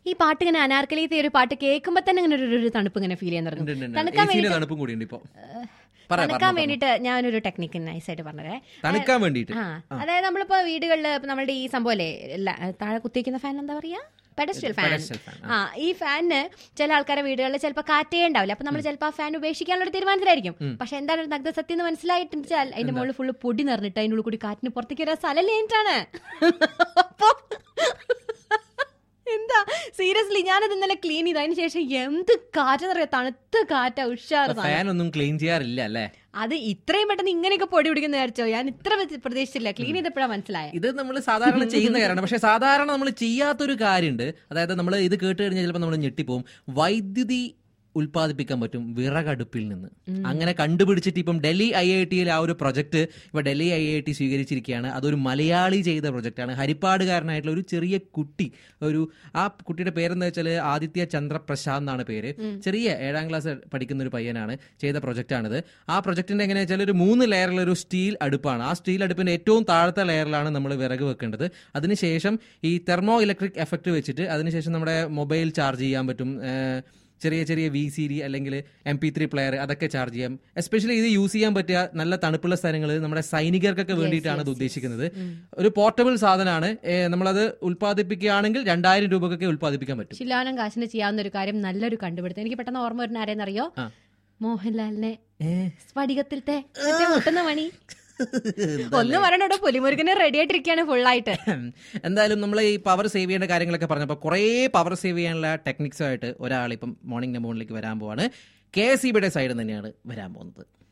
ഈ പാട്ട് ഇങ്ങനെ അനാർക്കലിത്തെ ഒരു പാട്ട് കേൾക്കുമ്പോ തന്നെ ഇങ്ങനെ ഒരു- ഒരു തണുപ്പ് ഇങ്ങനെ ഫീൽ ചെയ്യാൻ ഉണ്ട്, ഉണ്ട്, തുടങ്ങും ഉണ്ട്. തണുക്കാൻ AC യിലെ വേണ്ടിട്ട് തണുപ്പും കൂടിയുണ്ട് ഇപ്പൊ പറയാം തണുക്കാൻ വേണ്ടിട്ട് ഞാനൊരു ടെക്നിക്ക് നൈസായിട്ട് പറഞ്ഞതേ തണുക്കാൻ വേണ്ടിയിട്ട് ആ അതായത് നമ്മളിപ്പോ വീടുകളിൽ നമ്മളുടെ ഈ സംഭവല്ലേ ല- താഴെ കുത്തിവെക്കുന്ന ഫാൻ എന്താ പറയാ പെഡസ്ട്രിയൽ ഫാൻ Pedestal fan, ആ ഈ ഫാനിന് ചില ആൾക്കാരെ വീടുകളിൽ ചിലപ്പോൾ കാറ്റേ ഉണ്ടാവില്ല അപ്പൊ നമ്മൾ ചിലപ്പോൾ ആ ഫാൻ ഉപേക്ഷിക്കാനുള്ള ഒരു തീരുമാനത്തിലായിരിക്കും പക്ഷെ എന്താണ് ഒരു നഗ്ന സത്യം എന്ന് മനസ്സിലായിട്ട് വെച്ചാൽ അതിന്റെ മുകളിൽ ഫുള്ള് പൊടി നിറഞ്ഞിട്ട് അതിൻ്റെ ഉള്ളിൽ കൂടി കാറ്റിന് പുറത്തേക്ക് വരാൻ സ്ഥലം ലേറ്റാണ് അപ്പൊ എന്താ സീരിയസ്ലി ഞാനത് ഇന്നലെ ക്ലീൻ ചെയ്തു അതിന് ശേഷം എന്ത് കാറ്റെന്നറിയാം തണുത്ത കാറ്റാ ഉഷാറ് സാധനം. ഫാൻ ഒന്നും ക്ലീൻ ചെയ്യാറില്ല അല്ലേ അത് ഇത്രയും പെട്ടെന്ന് ഇങ്ങനെയൊക്കെ പൊടി പിടിക്കുന്ന വിചാരിച്ചോ ഞാൻ ഇത്ര പ്രതി- പ്രതീക്ഷിച്ചില്ല ക്ലീൻ ചെയ്തപ്പോഴാണ് മനസ്സിലായത് ഇത് നമ്മൾ സാധാരണ ചെയ്യുന്ന കാര്യമാണ് പക്ഷെ സാധാരണ നമ്മൾ ചെയ്യാത്തൊരു കാര്യമുണ്ട് അതായത് നമ്മൾ ഇത് കേട്ട് കഴിഞ്ഞാൽ ചിലപ്പോൾ നമ്മൾ ഞെട്ടിപ്പോവും വൈദ്യുതി ഉൽപ്പാദിപ്പിക്കാൻ പറ്റും വിറകടുപ്പിൽ നിന്ന് അങ്ങനെ കണ്ടുപിടിച്ചിട്ട് ഇപ്പം ഡൽഹി ഐ ഐ ടിയിൽ ആ ഒരു പ്രൊജക്ട് ഇപ്പൊ ഡൽഹി ഐ ഐ ടി സ്വീകരിച്ചിരിക്കുകയാണ് അതൊരു മലയാളി ചെയ്ത പ്രൊജക്റ്റാണ് ഹരിപ്പാടുകാരനായിട്ടുള്ള ഒരു ചെറിയ കുട്ടി ഒരു ആ കുട്ടിയുടെ പേരെന്താ വെച്ചാൽ ആദിത്യ ചന്ദ്ര പ്രശാന്ത് എന്നാണ് പേര് ചെറിയ ഏഴാം ക്ലാസ് പഠിക്കുന്ന ഒരു പയ്യനാണ് ചെയ്ത പ്രൊജക്റ്റാണിത് ആ പ്രൊജക്ടിന്റെ എങ്ങനെയാ വെച്ചാൽ ഒരു മൂന്ന് ലെയറിൽ ഒരു സ്റ്റീൽ അടുപ്പാണ് ആ സ്റ്റീൽ അടുപ്പിന്റെ ഏറ്റവും താഴത്തെ ലെയറിലാണ് നമ്മൾ വിറക് വെക്കേണ്ടത് അതിനുശേഷം ഈ തെർമോ ഇലക്ട്രിക് എഫക്റ്റ് വെച്ചിട്ട് അതിനുശേഷം നമ്മുടെ മൊബൈൽ ചാർജ് ചെയ്യാൻ പറ്റും ഏഹ് ചെറിയ ചെറിയ വി സി ഡി അല്ലെങ്കിൽ എം പി ത്രീ പ്ലെയർ അതൊക്കെ ചാർജ് ചെയ്യാം എസ്പെഷ്യലി ഇത് യൂസ് ചെയ്യാൻ പറ്റിയ നല്ല തണുപ്പുള്ള സ്ഥലങ്ങൾ നമ്മുടെ സൈനികർക്കൊക്കെ വേണ്ടിയിട്ടാണ് ഇത് ഉദ്ദേശിക്കുന്നത് ഒരു പോർട്ടബിൾ സാധനമാണ് ഏഹ് നമ്മളത് ഉൽപ്പാദിപ്പിക്കുകയാണെങ്കിൽ രണ്ടായിരം രൂപക്കൊക്കെ ഉൽപ്പാദിപ്പിക്കാൻ പറ്റും ശിലാനം കാശിന് ചെയ്യാവുന്ന ഒരു കാര്യം നല്ലൊരു കണ്ടുപിടുത്തം എനിക്ക് പെട്ടെന്ന് ഓർമ്മ വരുന്ന ആരെന്നറിയോ ആ. മോഹൻലാലിനെ ഏഹ് സ്ഫടികത്തിലത്തെ മറ്റേ മുട്ടുന്ന മണി ഒന്ന് പറയണോ പുലിമുരുകനെ റെഡി ആയിട്ടിരിക്കുകയാണ് ഫുള്ളായിട്ട് എന്തായാലും നമ്മൾ ഈ പവർ സേവ് ചെയ്യേണ്ട കാര്യങ്ങളൊക്കെ പറഞ്ഞപ്പോൾ കുറേ പവർ സേവ് ചെയ്യാനുള്ള ടെക്നിക്സുമായിട്ട് ഒരാൾ ഇപ്പം മോർണിംഗ് നമ്പറിലേക്ക് വരാൻ പോവാണ് കെ എസ് ഇ ബിയുടെ സൈഡിൽ തന്നെയാണ് വരാൻ പോകുന്നത്